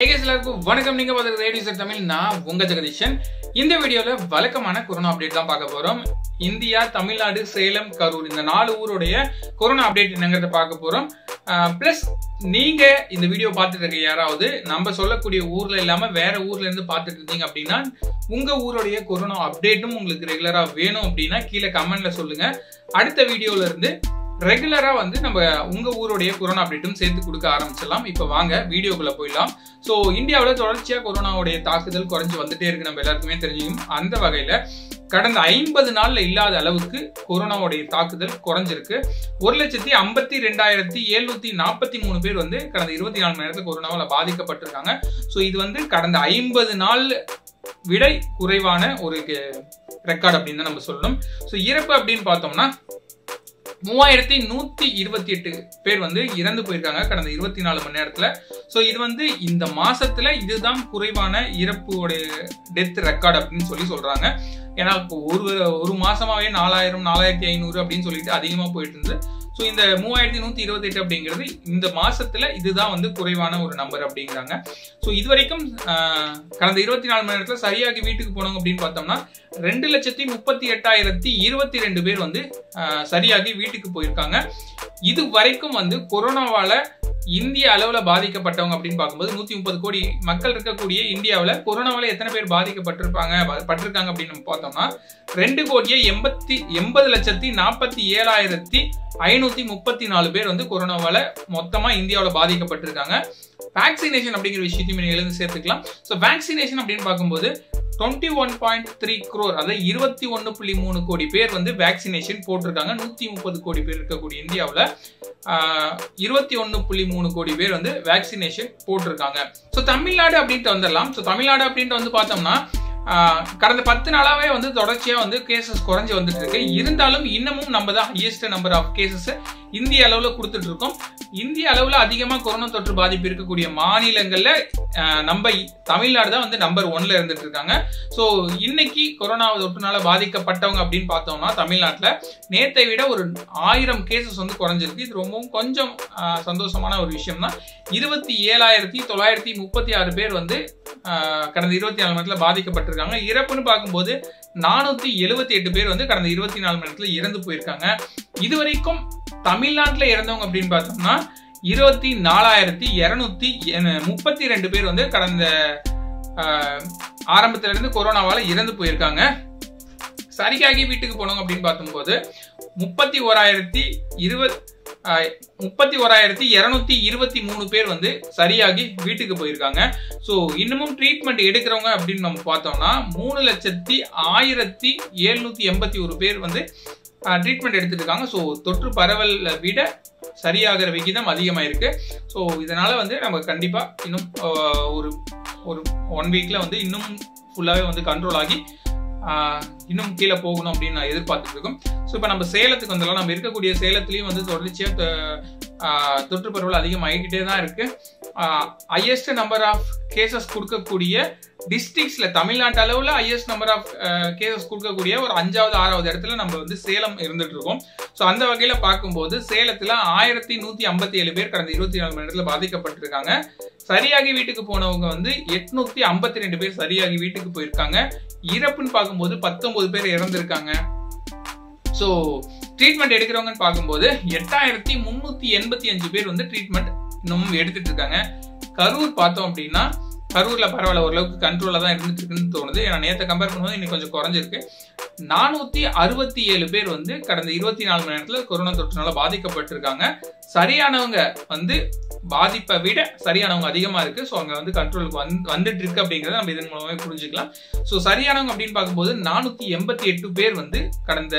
guys, எல்லாருக்கும் வணக்கம் நீங்க பார்த்துருக்க ரேடியோ சார் தமிழ் நான் உங்க ஜெகதீஷன் இந்த வீடியோல வழக்கமான கொரோனா அப்டேட் தான் பார்க்க போறோம் இந்தியா தமிழ்நாடு சேலம் கரூர் இந்த நாலு ஊருடைய கொரோனா அப்டேட் என்னங்கிறத பார்க்க போறோம் பிளஸ் நீங்க இந்த வீடியோ பார்த்துட்டு இருக்க யாராவது நம்ம சொல்லக்கூடிய ஊர்ல இல்லாம வேற ஊர்ல இருந்து பார்த்துட்டு இருந்தீங்க அப்படின்னா உங்க ஊருடைய கொரோனா அப்டேட்டும் உங்களுக்கு ரெகுலரா வேணும் அப்படின்னா கீழே கமெண்ட்ல சொல்லுங்க அடுத்த வீடியோல இருந்து ரெகுலரா வந்து நம்ம உங்க ஊருடைய கொரோனா அப்டேட்டும் சேர்த்து கொடுக்க ஆரம்பிச்சிடலாம் இப்போ வாங்க வீடியோக்குள்ள போயிடலாம் ஸோ இந்தியாவில் தொடர்ச்சியா கொரோனாவுடைய தாக்குதல் குறைஞ்சு வந்துட்டே இருக்கு நம்ம எல்லாருக்குமே தெரிஞ்சுக்கும் அந்த வகையில கடந்த ஐம்பது நாள்ல இல்லாத அளவுக்கு கொரோனாவுடைய தாக்குதல் குறைஞ்சிருக்கு ஒரு லட்சத்தி ஐம்பத்தி ரெண்டாயிரத்தி எழுநூத்தி நாற்பத்தி மூணு பேர் வந்து கடந்த இருபத்தி நாலு மணி நேரத்தில் கொரோனாவில் பாதிக்கப்பட்டிருக்காங்க ஸோ இது வந்து கடந்த ஐம்பது நாள் விடை குறைவான ஒரு ரெக்கார்ட் அப்படின்னு தான் நம்ம சொல்லணும் ஸோ இறப்பு அப்படின்னு பார்த்தோம்னா மூவாயிரத்தி நூத்தி இருபத்தி எட்டு பேர் வந்து இறந்து போயிருக்காங்க கடந்த இருபத்தி நாலு மணி நேரத்துல ஸோ இது வந்து இந்த மாசத்துல இதுதான் குறைவான இறப்புடைய டெத் ரெக்கார்ட் அப்படின்னு சொல்லி சொல்றாங்க ஏன்னா ஒரு ஒரு மாசமாவே நாலாயிரம் நாலாயிரத்தி ஐநூறு அப்படின்னு சொல்லிட்டு அதிகமா போயிட்டு இருந்தது ஸோ இந்த மூவாயிரத்தி நூத்தி இருபத்தி எட்டு அப்படிங்கிறது இந்த மாசத்துல இதுதான் வந்து குறைவான ஒரு நம்பர் அப்படிங்கிறாங்க ஸோ இது வரைக்கும் கடந்த இருபத்தி நாலு மணி நேரத்தில் சரியாகி வீட்டுக்கு போனோம் அப்படின்னு பார்த்தோம்னா ரெண்டு லட்சத்தி முப்பத்தி எட்டாயிரத்தி இருபத்தி ரெண்டு பேர் வந்து சரியாகி வீட்டுக்கு போயிருக்காங்க இது வரைக்கும் வந்து கொரோனாவால இந்திய அளவில் பாதிக்கப்பட்டவங்க அப்படின்னு பார்க்கும்போது நூத்தி முப்பது கோடி மக்கள் இருக்கக்கூடிய இந்தியாவில் கொரோனாவால எத்தனை பேர் பாதிக்கப்பட்டிருப்பாங்க பட்டிருக்காங்க அப்படின்னு நம்ம பார்த்தோம்னா ரெண்டு கோடியே எண்பத்தி எண்பது லட்சத்தி நாற்பத்தி ஏழாயிரத்தி ஐநூத்தி முப்பத்தி நாலு பேர் வந்து கொரோனாவால மொத்தமா இந்தியாவில் பாதிக்கப்பட்டிருக்காங்க வேக்சினேஷன் அப்படிங்கிற விஷயத்தையும் நீங்க எழுந்து சேர்த்துக்கலாம் ஸோ வேக்சினேஷன் அப்படின்னு பார்க்கும்போது twenty one point three crore அதாவது இருபத்தி ஒன்று புள்ளி மூணு கோடி பேர் வந்து வேக்சினேஷன் போட்டிருக்காங்க நூற்றி முப்பது கோடி பேர் இருக்கக்கூடிய இந்தியாவில் இருபத்தி ஒன்று புள்ளி மூணு கோடி பேர் வந்து வேக்சினேஷன் போட்டிருக்காங்க ஸோ தமிழ்நாடு அப்படின்ட்டு வந்துடலாம் ஸோ தமிழ்நாடு அப்படின்ட்டு வந்து பார்த்தோம்னா கடந்த பத்து நாளாவே வந்து தொடர்ச்சியா வந்து கேசஸ் குறைஞ்சு வந்துட்டு இருக்கு இருந்தாலும் இன்னமும் நம்ம தான் ஹையஸ்ட் நம்பர் ஆஃப் கேசஸ் இந்திய அளவுல கொடுத்துட்டு இருக்கோம் இந்திய அளவுல அதிகமா கொரோனா தொற்று பாதிப்பு இருக்கக்கூடிய மாநிலங்கள்ல நம்ம தமிழ்நாடு தான் வந்து நம்பர் ஒன்ல இருந்துட்டு இருக்காங்க ஸோ இன்னைக்கு கொரோனா தொற்றுனால பாதிக்கப்பட்டவங்க அப்படின்னு பார்த்தோம்னா தமிழ்நாட்டில் நேத்தை விட ஒரு ஆயிரம் கேசஸ் வந்து குறைஞ்சிருக்கு இது ரொம்பவும் கொஞ்சம் சந்தோஷமான ஒரு விஷயம் தான் இருபத்தி ஏழாயிரத்தி தொள்ளாயிரத்தி முப்பத்தி ஆறு பேர் வந்து கடந்த இருபத்தி நாலு மணி நேரத்தில் பாதிக்கப்பட்டிருக்காங்க இறப்புன்னு பார்க்கும்போது நானூத்தி எழுபத்தி எட்டு பேர் வந்து கடந்த இருபத்தி நாலு மணி நேரத்தில் இறந்து போயிருக்காங்க இது வரைக்கும் தமிழ்நாட்டில் இறந்தவங்க அப்படின்னு பார்த்தோம்னா இருபத்தி நாலாயிரத்தி இருநூத்தி முப்பத்தி ரெண்டு பேர் வந்து கடந்த ஆரம்பத்துல இருந்து கொரோனாவால இறந்து போயிருக்காங்க சரியாகி வீட்டுக்கு போனவங்க அப்படின்னு பார்க்கும்போது முப்பத்தி ஓராயிரத்தி இருபத் முப்பத்தி ஓராயிரத்தி இருநூத்தி இருபத்தி மூணு பேர் வந்து சரியாகி வீட்டுக்கு போயிருக்காங்க ஸோ இன்னமும் ட்ரீட்மெண்ட் எடுக்கிறவங்க அப்படின்னு நம்ம பார்த்தோம்னா மூணு லட்சத்தி ஆயிரத்தி எழுநூத்தி எண்பத்தி ஒரு பேர் வந்து ட்ரீட்மெண்ட் எடுத்துட்டு இருக்காங்க ஸோ தொற்று பரவல் விட சரியாகிற விகிதம் அதிகமாக இருக்கு ஸோ இதனால வந்து நம்ம கண்டிப்பாக இன்னும் ஒரு ஒரு ஒன் வீக்ல வந்து இன்னும் ஃபுல்லாகவே வந்து கண்ட்ரோல் ஆகி இன்னும் கீழே போகணும் அப்படின்னு நான் எதிர்பார்த்துட்டு இருக்கோம் ஸோ இப்போ நம்ம சேலத்துக்கு வந்துடலாம் நம்ம இருக்கக்கூடிய சேலத்துலேயும் வந்து தொடர்ச்சியாக தொற்று பரவல் அதிகமாகிக்கிட்டே தான் இருக்கு ஹையஸ்ட் நம்பர் ஆஃப் கேசஸ் கொடுக்கக்கூடிய டிஸ்ட்ரிக்ட்ஸ்ல தமிழ்நாட்டு அளவில் ஹையஸ்ட் நம்பர் ஆஃப் கேசஸ் கொடுக்கக்கூடிய ஒரு அஞ்சாவது ஆறாவது இடத்துல நம்ம வந்து சேலம் இருந்துட்டு இருக்கோம் ஸோ அந்த வகையில் பார்க்கும்போது சேலத்தில் ஆயிரத்தி நூற்றி ஐம்பத்தி ஏழு பேர் கடந்த இருபத்தி நாலு மணி நேரத்தில் பாதிக்கப்பட்டிருக்காங்க சரியாகி வீட்டுக்கு போனவங்க வந்து எட்நூத்தி ஐம்பத்தி ரெண்டு பேர் சரியாகி வீட்டுக்கு போயிருக்காங்க இறப்புன்னு பார்க்கும்போது பத்தொன்பது பேர் இறந்திருக்காங்க ஸோ ட்ரீட்மெண்ட் எடுக்கிறவங்கன்னு பார்க்கும்போது எட்டாயிரத்தி முன்னூத்தி எண்பத்தி அஞ்சு பேர் வந்து ட்ரீட்மெண்ட் இன்னமும் எடுத்துட்டு இருக்காங்க கரூர் பார்த்தோம் அப்படின்னா கரூர்ல பரவாயில்ல ஓரளவுக்கு கண்ட்ரோல தான் இருந்துட்டு இருக்குன்னு தோணுது ஏன்னா நேற்று கம்பேர் பண்ணும்போது இன்னைக்கு கொஞ்சம் குறைஞ்சிருக்கு நானூத்தி அறுபத்தி ஏழு பேர் வந்து கடந்த இருபத்தி நாலு மணி நேரத்தில் கொரோனா தொற்றுனால பாதிக்கப்பட்டிருக்காங்க சரியானவங்க வந்து பாதிப்பை விட சரியானவங்க அதிகமா இருக்கு ஸோ அங்க வந்து கண்ட்ரோலுக்கு வந்து வந்துட்டு இருக்கு அப்படிங்கிறத நம்ம இதன் மூலமே புரிஞ்சுக்கலாம் ஸோ சரியானவங்க அப்படின்னு பார்க்கும்போது நானூத்தி எண்பத்தி எட்டு பேர் வந்து கடந்த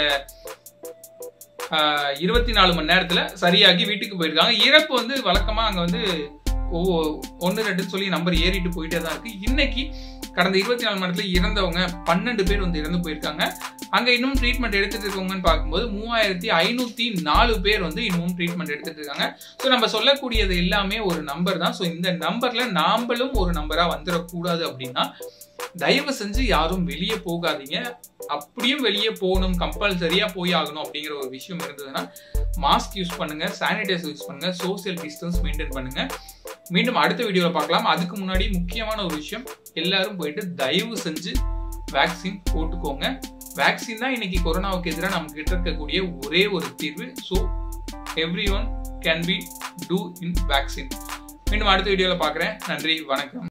இருபத்தி நாலு மணி நேரத்துல சரியாகி வீட்டுக்கு போயிருக்காங்க இறப்பு வந்து வழக்கமா அங்க வந்து ஒன்னு ரெண்டுன்னு சொல்லி நம்பர் ஏறிட்டு போயிட்டே தான் இருக்கு இன்னைக்கு கடந்த இருபத்தி நாலு மணி நேரத்துல இறந்தவங்க பன்னெண்டு பேர் வந்து இறந்து போயிருக்காங்க அங்க இன்னும் ட்ரீட்மெண்ட் எடுத்துட்டு இருக்கவங்கன்னு பார்க்கும்போது மூவாயிரத்தி ஐநூத்தி நாலு பேர் வந்து இன்னும் ட்ரீட்மெண்ட் எடுத்துட்டு இருக்காங்க ஸோ நம்ம சொல்லக்கூடியது எல்லாமே ஒரு நம்பர் தான் ஸோ இந்த நம்பர்ல நாம்பளும் ஒரு நம்பரா வந்துடக்கூடாது அப்படின்னா தயவு செஞ்சு யாரும் வெளியே போகாதீங்க அப்படியும் வெளியே போகணும் கம்பல்சரியா போய் ஆகணும் அப்படிங்கிற ஒரு விஷயம் இருந்ததுன்னா மாஸ்க் யூஸ் பண்ணுங்க சானிடைசர் யூஸ் பண்ணுங்க சோசியல் டிஸ்டன்ஸ் மெயின்டைன் பண்ணுங்க மீண்டும் அடுத்த வீடியோவில் பார்க்கலாம் அதுக்கு முன்னாடி முக்கியமான ஒரு விஷயம் எல்லாரும் போயிட்டு தயவு செஞ்சு வேக்சின் போட்டுக்கோங்க வேக்சின் தான் இன்னைக்கு கொரோனாவுக்கு எதிராக நம்ம கிட்ட இருக்கக்கூடிய ஒரே ஒரு தீர்வு so every one can be do in vaccine மீண்டும் அடுத்த வீடியோவில் பார்க்குறேன் நன்றி வணக்கம்